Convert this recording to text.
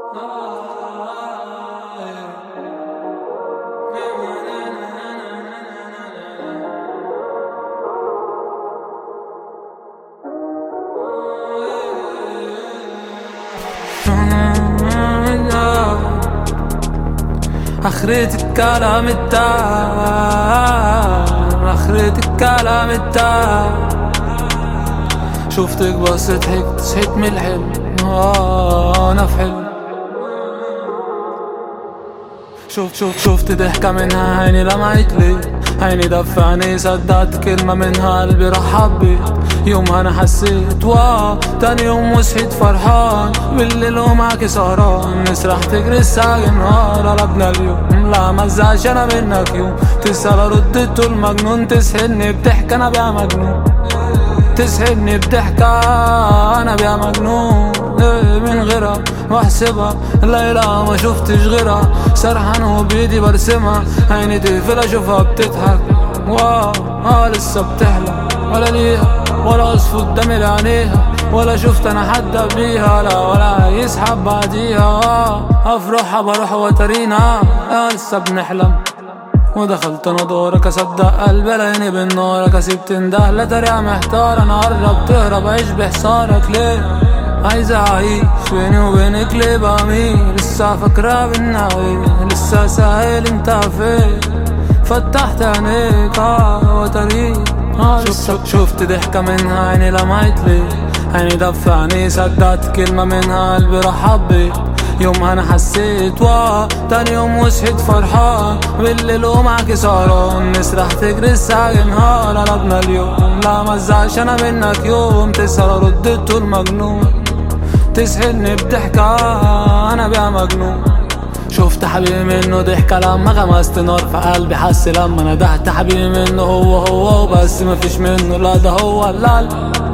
اخرة الكلام التام اخرة الكلام التام شفتك بس ضحكت صحيت من الحلم آه انا في حلم شوف شوف شفت ضحكة منها عيني لمعت لي عيني دفعني صدقت كلمة منها قلبي رحب بي يومها انا حسيت واو تاني يوم وصحيت فرحان بالليل ومعك سهران نسرح تجري الساعة نهار قلبنا اليوم لا مزعش انا منك يوم تسأل ارد تقول مجنون تسحلني بضحك انا بقى مجنون تسحلني بضحكة انا بيها مجنون إيه من غيرها واحسبها ليلى ما شفتش غيرها سرحان وبيدي برسمها عيني تقفل اشوفها بتضحك واو اه لسه بتحلم ولا ليها ولا اصف قدامي لعينيها ولا شفت انا حد قبليها لا ولا يسحب بعديها آه افرحها بروح وترينا آه لسه بنحلم ودخلت انا دورك اصدق قلبي لاني بالنارك اسيب تنده لا طريقة محتار انا قرب تهرب عيش بحصارك ليه عايز اعيش بيني وبينك ليه بميل لسه فاكرة بالناوي لسه سائل انت فين فتحت عينيك اه وتريك آه شفت, شفت ضحكة منها عيني لمعت لي عيني دفعني صدقت كلمة منها قلبي رحب بي يومها انا حسيت وا تاني يوم وصحيت فرحان بالليل ومعاكي سهران نسرح تجري الساعة نهار قلبنا اليوم لا مزعش انا منك يوم تسهر ارد طول مجنون تسحلني بضحكة انا بيها مجنون شفت حبيبي منه ضحكة لما غمست نار في قلبي حس لما ندهت حبيبي منه هو هو وبس مفيش منه لا ده هو لا, لا